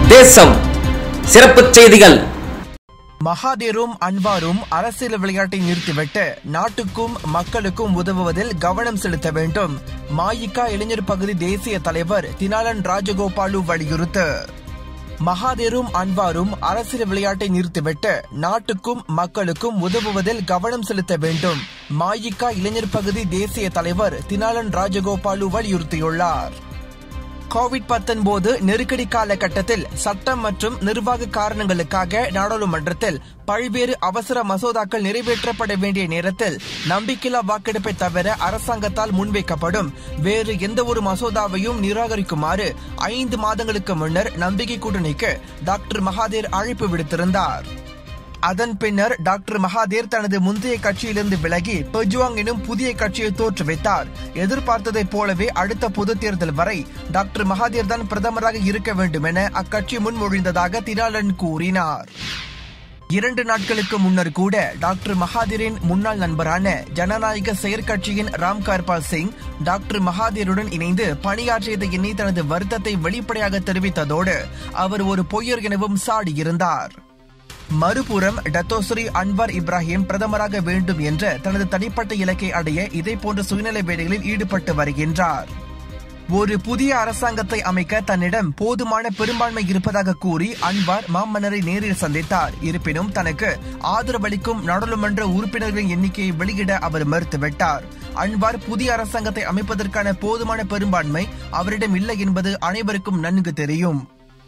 தேசம் சிறப்புச் செய்திகள் மகாதேரும் அன்வாரும் அரசியல் விளையாட்டை நிறுத்திவிட்டு நாட்டுக்கும் மக்களுக்கும் உதவுவதில் கவனம் செலுத்த வேண்டும் மாயிகா இளைஞர் பகுதி தேசிய தலைவர் தினாலன் ராஜகோபாலு வலியுறுத்து மகாதேரும் அன்வாரும் அரசியல் விளையாட்டை நிறுத்திவிட்டு நாட்டுக்கும் மக்களுக்கும் உதவுவதில் கவனம் செலுத்த வேண்டும் மாயிகா இளைஞர் பகுதி தேசிய தலைவர் தினாலன் ராஜகோபாலு வலியுறுத்தியுள்ளார் கோவிட் 19 நெருக்கடி காலகட்டத்தில் சட்டம் மற்றும் நிர்வாக காரணங்களுக்காக நாடாளுமன்றத்தில் பல்வேறு அவசர மசோதாக்கள் நிறைவேற்றப்பட வேண்டிய நேரத்தில் நம்பிக்கையில்லா வாக்கெடுப்பை தவிர அரசாங்கத்தால் முன்வைக்கப்படும் வேறு எந்த ஒரு மசோதாவையும் நிராகரிக்குமாறு ஐந்து மாதங்களுக்கு முன்னர் நம்பிக்கை கூட்டணிக்கு டாக்டர் மகாதேர் அழைப்பு விடுத்திருந்தார் அதன் பின்னர் டாக்டர் மகாதேர் தனது முந்தைய கட்சியிலிருந்து விலகி பெஜுவாங் எனும் புதிய கட்சியை தோற்றுவித்தார் எதிர்பார்த்ததைப் போலவே அடுத்த பொது தேர்தல் வரை டாக்டர் மகாதேர் தான் பிரதமராக இருக்க வேண்டும் என அக்கட்சி முன்மொழிந்ததாக திராளன் கூறினார் இரண்டு நாட்களுக்கு முன்னர் கூட டாக்டர் மகாதீரின் முன்னாள் நண்பரான ஜனநாயக செயற்கட்சியின் ராம் கர்பால் சிங் டாக்டர் மகாதீருடன் இணைந்து பணியாற்றியதை எண்ணி தனது வருத்தத்தை வெளிப்படையாக தெரிவித்ததோடு அவர் ஒரு பொய்யர் எனவும் சாடியிருந்தார் மறுபுறம் டத்தோஸ்ரீ அன்வார் இப்ராஹிம் பிரதமராக வேண்டும் என்ற தனது தனிப்பட்ட இலக்கை அடைய இதே போன்ற சுயநல வேலைகளில் ஈடுபட்டு வருகின்றார் ஒரு புதிய அரசாங்கத்தை அமைக்க தன்னிடம் போதுமான பெரும்பான்மை இருப்பதாக கூறி அன்வார் மாமன்னரை நேரில் சந்தித்தார் இருப்பினும் தனக்கு ஆதரவளிக்கும் நாடாளுமன்ற உறுப்பினர்களின் எண்ணிக்கையை வெளியிட அவர் மறுத்துவிட்டார் அன்வார் புதிய அரசாங்கத்தை அமைப்பதற்கான போதுமான பெரும்பான்மை அவரிடம் இல்லை என்பது அனைவருக்கும் நன்கு தெரியும்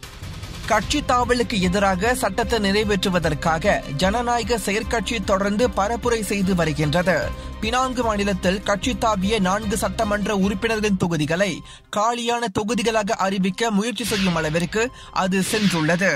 கட்சி தாவலுக்கு எதிராக சட்டத்தை நிறைவேற்றுவதற்காக ஜனநாயக செயற்கட்சி தொடர்ந்து பரப்புரை செய்து வருகின்றது பினாங்கு மாநிலத்தில் கட்சி தாவிய நான்கு சட்டமன்ற உறுப்பினர்களின் தொகுதிகளை காலியான தொகுதிகளாக அறிவிக்க முயற்சி செய்யும் அளவிற்கு அது சென்றுள்ளது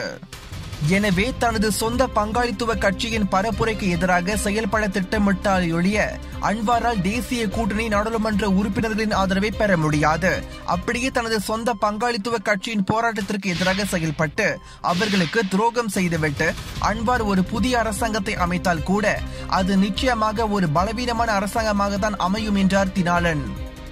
எனவே தனது சொந்த பங்காளித்துவ கட்சியின் பரப்புரைக்கு எதிராக செயல்பட திட்டமிட்டால் ஒழிய அன்வாரால் தேசிய கூட்டணி நாடாளுமன்ற உறுப்பினர்களின் ஆதரவை பெற முடியாது அப்படியே தனது சொந்த பங்காளித்துவ கட்சியின் போராட்டத்திற்கு எதிராக செயல்பட்டு அவர்களுக்கு துரோகம் செய்துவிட்டு அன்வார் ஒரு புதிய அரசாங்கத்தை அமைத்தால் கூட அது நிச்சயமாக ஒரு பலவீனமான அரசாங்கமாக தான் அமையும் என்றார் தினாலன்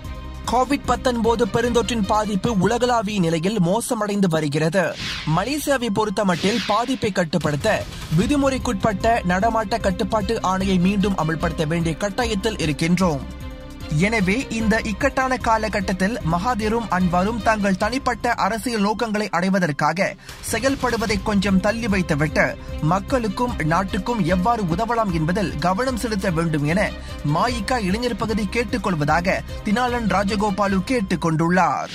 கோவிட் 19 பெருந்தொற்றின் பாதிப்பு உலகளாவிய நிலையில் மோசமடைந்து வருகிறது மலேசியாவை பொறுத்தமட்டில் பாதிப்பை கட்டுப்படுத்த விதிமுறைக்குட்பட்ட நடமாட்ட கட்டுப்பாட்டு ஆணையை மீண்டும் அமல்படுத்த வேண்டிய கட்டாயத்தில் இருக்கின்றோம் எனவே இந்த இக்கட்டான காலகட்டத்தில் மகாதீரும் அன்வாரும் தங்கள் தனிப்பட்ட அரசியல் நோக்கங்களை அடைவதற்காக செயல்படுவதை கொஞ்சம் தள்ளி வைத்துவிட்டு மக்களுக்கும் நாட்டுக்கும் எவ்வாறு உதவலாம் என்பதில் கவனம் செலுத்த வேண்டும் என மாயிகா இளைஞர் பகுதி கேட்டுக்கொள்வதாக தினாலன் ராஜகோபாலு கேட்டுக் கொண்டுள்ளார்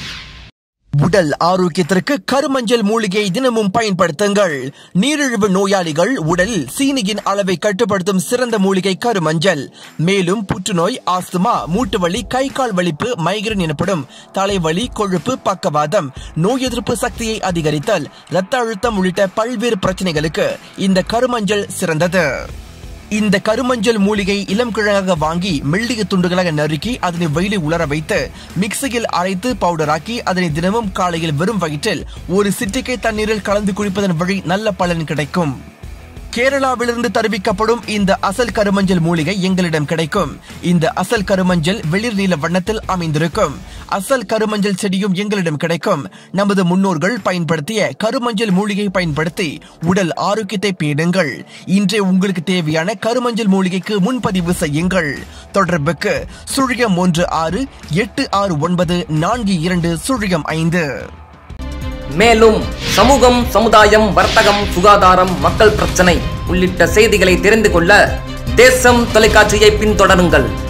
உடல் ஆரோக்கியத்திற்கு கருமஞ்சள் மூலிகையை தினமும் பயன்படுத்துங்கள் நீரிழிவு நோயாளிகள் உடலில் சீனியின் அளவை கட்டுப்படுத்தும் சிறந்த மூலிகை கருமஞ்சள் மேலும் புற்றுநோய் ஆஸ்துமா மூட்டுவலி கை கால் வலிப்பு மைக்ரேன் எனப்படும் தலைவலி கொழுப்பு பக்கவாதம் நோய் எதிர்ப்பு சக்தியை அதிகரித்தல் இரத்த அழுத்தம் உள்ளிட்ட பல்வேறு பிரச்சனைகளுக்கு இந்த கருமஞ்சள் சிறந்தது இந்த கருமஞ்சள் மூலிகை இளம் கிழங்காக வாங்கி மெல்லிய துண்டுகளாக நறுக்கி அதனை வெயிலில் உலர வைத்து மிக்சியில் அரைத்து பவுடராக்கி அதனை தினமும் காலையில் வெறும் வயிற்றில் ஒரு சிட்டிகை தண்ணீரில் கலந்து குடிப்பதன் வழி நல்ல பலன் கிடைக்கும் கேரளாவிலிருந்து தருவிக்கப்படும் இந்த அசல் கருமஞ்சள் மூலிகை எங்களிடம் கிடைக்கும் இந்த அசல் கருமஞ்சள் வெளிர் நீல வண்ணத்தில் அமைந்திருக்கும் அசல் கருமஞ்சள் செடியும் எங்களிடம் கிடைக்கும் நமது முன்னோர்கள் பயன்படுத்திய கருமஞ்சள் மூலிகை பயன்படுத்தி உடல் ஆரோக்கியத்தை பேணுங்கள் இன்றே உங்களுக்கு தேவையான கருமஞ்சள் மூலிகைக்கு முன்பதிவு செய்யுங்கள் தொடர்புக்கு சுழியம் ஒன்று ஆறு எட்டு ஆறு ஒன்பது நான்கு இரண்டு சுழியம் ஐந்து மேலும் சமூகம் சமுதாயம் வர்த்தகம் சுகாதாரம் மக்கள் பிரச்சனை உள்ளிட்ட செய்திகளை தெரிந்து கொள்ள தேசம் தொலைக்காட்சியை பின்தொடருங்கள்